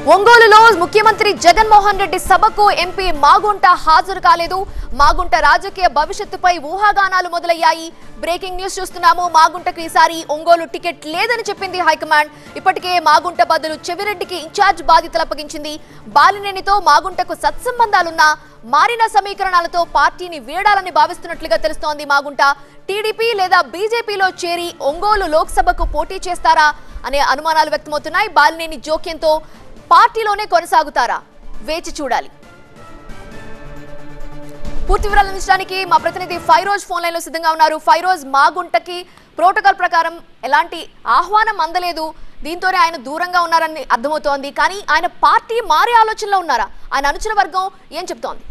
ఒంగోలులో ముఖ్యమంత్రి జగన్మోహన్ రెడ్డి సభకు ఎంపీ మాగుంట హాజరు కాలేదు మాగుంట రాజకీయ భవిష్యత్తుపై ఊహాగానాలు మొదలయ్యాయి బ్రేకింగ్ న్యూస్ చూస్తున్నాము మాగుంటకు ఈసారి ఒంగోలు టికెట్ లేదని చెప్పింది హైకమాండ్ ఇప్పటికే మాగుంట బదులు చెవిరెడ్డికి ఇన్ఛార్జ్ బాధ్యతలు అప్పగించింది బాలినేనితో మాగుంటకు సత్సంబంధాలున్నా మారిన సమీకరణాలతో పార్టీని వీడాలని భావిస్తున్నట్లుగా తెలుస్తోంది మాగుంట టీడీపీ లేదా బీజేపీలో చేరి ఒంగోలు లోక్సభకు పోటీ చేస్తారా అనే అనుమానాలు వ్యక్తమవుతున్నాయి బాలినేని జోక్యంతో పార్టీలోనే కొనసాగుతారా వేచి చూడాలి పూర్తి వివరాలు అందించడానికి మా ప్రతినిధి ఫైరోజ్ ఫోన్ లైన్ లో సిద్ధంగా ఉన్నారు ఫైరోజ్ మాగుంటకి ప్రోటోకాల్ ప్రకారం ఎలాంటి ఆహ్వానం అందలేదు దీంతోనే ఆయన దూరంగా ఉన్నారని అర్థమవుతోంది కానీ ఆయన పార్టీ మారే ఆలోచనలో ఉన్నారా ఆయన అనుచర వర్గం ఏం చెప్తోంది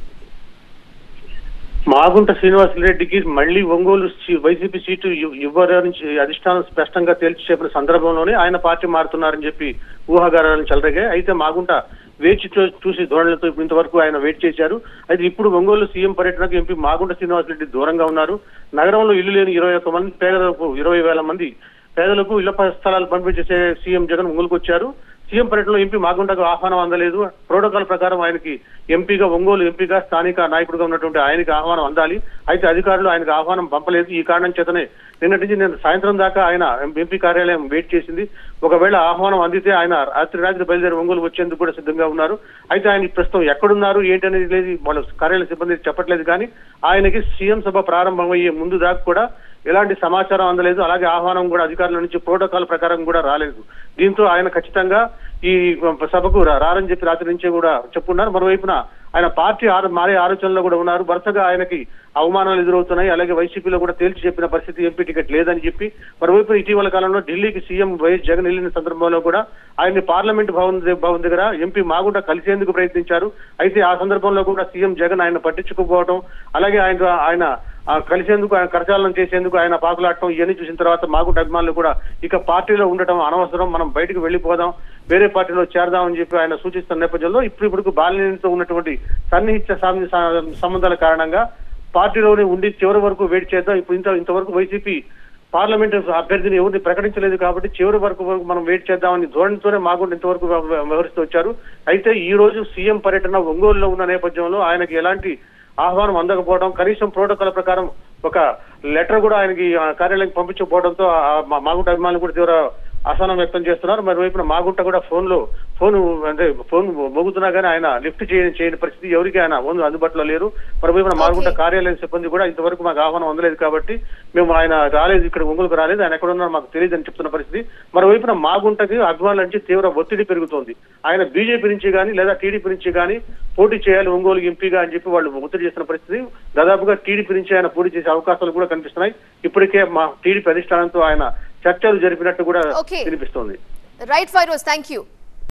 మాగుంట శ్రీనివాసరెడ్డికి మళ్ళీ ఒంగోలు సీ- వైసీపీ సీటు ఇవ్- ఇవ్వరని చె- అధిష్టానం స్పష్టంగా తేల్చి చెప్పిన సందర్భంలోనే ఆయన పార్టీ మారుతున్నారని చెప్పి ఊహాగానాలను చెలరగాయి అయితే మాగుంట వేచి చూ- చూసి ధోరణితో ఇప్పుడు ఇంతవరకు ఆయన వెయిట్ చేశారు అయితే ఇప్పుడు ఒంగోలు సీఎం పర్యటనకు ఎంపీ మాగుంట శ్రీనివాసరెడ్డి దూరంగా ఉన్నారు నగరంలో ఇల్లు లేని ఇరవై ఒక్క మంది పేదలకు ఇరవై వేల మంది పేదలకు ఇళ్ల ప- స్థలాలు పంపించేసే సీఎం జగన్ ఒంగోలుకు వచ్చారు సీఎం పర్యటనలో ఎంపీ మాగుంటకు ఆహ్వానం అందలేదు ప్రోటోకాల్ ప్రకారం ఆయనకి ఎంపీగా ఒంగోలు ఎంపీగా స్థానిక నాయకుడిగా ఉన్నటువంటి ఆయనకి ఆహ్వానం అందాలి అయితే అధికారులు ఆయనకు ఆహ్వానం పంపలేదు ఈ కారణం చేతనే నిన్నటి నుంచి నేను సాయంత్రం దాకా ఆయన ఎంపీ కార్యాలయం వెయిట్ చేసింది ఒకవేళ ఆహ్వానం అందితే ఆయన రాత్రి రాత్రి బయలుదేరి ఒంగోలు వచ్చేందుకు కూడా సిద్ధంగా ఉన్నారు అయితే ఆయన ప్రస్తుతం ఎక్కడున్నారు ఏంటనేది లేదు వాళ్ళ కార్యాలయ సిబ్బంది చెప్పట్లేదు కానీ ఆయనకి సీఎం సభ ప్రారంభమయ్యే ముందు దాకా కూడా ఎలాంటి సమాచారం అందలేదు అలాగే ఆహ్వానం కూడా అధికారుల నుంచి ప్రోటోకాల్ ప్రకారం కూడా రాలేదు దీంతో ఆయన ఖచ్చితంగా ఈ సభకు రా- రారని చెప్పి రాత్రి నుంచే కూడా చెప్పున్నారు మరోవైపున ఆయన పార్టీ ఆరు మారే ఆలోచనలో కూడా ఉన్నారు వరుసగా ఆయనకి అవమానాలు ఎదురవుతున్నాయి అలాగే వైసీపీలో కూడా తేల్చి చెప్పిన పరిస్థితి ఎంపీ టికెట్ లేదని చెప్పి మరోవైపు ఇటీవల కాలంలో ఢిల్లీకి సీఎం వైఎస్ జగన్ వెళ్ళిన సందర్భంలో కూడా ఆయన్ని పార్లమెంట్ భవన్ ద- భవన్ దగ్గర ఎంపీ మాగుంట కలిసేందుకు ప్రయత్నించారు అయితే ఆ సందర్భంలో కూడా సీఎం జగన్ ఆయన పట్టించుకోకపోవడం అలాగే ఆయన ఆయన ఆ కలిసేందుకు ఆయన కరచాలనం చేసేందుకు ఆయన పాకులాడటం ఇవన్నీ చూసిన తర్వాత మాగుంట అభిమానులు కూడా ఇక పార్టీలో ఉండటం అనవసరం మనం బయటకు వెళ్ళిపోదాం వేరే పార్టీలో చేరదామని చెప్పి ఆయన సూచిస్తున్న నేపథ్యంలో ఇప్పుడు ఇప్పుడు బాలినేనితో ఉన్నటువంటి సన్నిహిత సామ్- సా- సంబంధాల కారణంగా పార్టీలోనే ఉండి చివరి వరకు వెయిట్ చేద్దాం ఇప్పుడు ఇంత ఇంతవరకు వైసీపీ పార్లమెంట్ అభ్యర్థిని ఎవరిని ప్రకటించలేదు కాబట్టి చివరి వరకు వరకు మనం వెయిట్ చేద్దామని ధోరణితోనే మాగుంట ఇంతవరకు వ్య- వ్య- వ్యవహరిస్తూ వచ్చారు అయితే ఈ రోజు సీఎం పర్యటన ఒంగోలులో ఉన్న నేపథ్యంలో ఆయనకి ఎలాంటి ఆహ్వానం అందకపోవడం కనీసం ప్రోటోకాల్ ప్రకారం ఒక లెటర్ కూడా ఆయనకి ఆ కార్యాలయానికి పంపించకపోవడంతో ఆ మా- మాగుంట అభిమానులు కూడా తీవ్ర అసహనం వ్యక్తం చేస్తున్నారు మరి వైపున మాగుంట కూడా ఫోన్ లో ఫోన్ అంటే ఫోన్ మోగుతున్నా కానీ ఆయన లిఫ్ట్ చేయని చేయని పరిస్థితి ఎవరికి ఆయన ఫోన్ అందుబాటులో లేరు మరి వైపున మాగుంట Okay. కార్యాలయం సిబ్బంది కూడా ఇంతవరకు మాకు ఆహ్వానం అందలేదు కాబట్టి మేము ఆయన రాలేదు ఇక్కడ ఒంగోలుకు రాలేదు ఆయన ఎక్కడ ఉన్నారో మాకు తెలియదు అని చెప్తున్న పరిస్థితి మరోవైపున మాగుంటకి అభిమానుల నుంచి తీవ్ర ఒత్తిడి పెరుగుతోంది ఆయన బీజేపీ నుంచి కానీ లేదా టీడీపీ నుంచి కానీ పోటీ చేయాలి ఒంగోలు ఎంపీగా అని చెప్పి వాళ్ళు ఒత్తిడి చేస్తున్న పరిస్థితి దాదాపుగా టీడీపీ నుంచి ఆయన పోటీ చేసే అవకాశాలు కూడా కనిపిస్తున్నాయి ఇప్పటికే మా టీడీపీ అధిష్టానంతో ఆయన చర్చలు జరిపినట్టు కూడా Okay. వినిపిస్తోంది రైట్ ఫైరోజ్ థ్యాంక్ యూ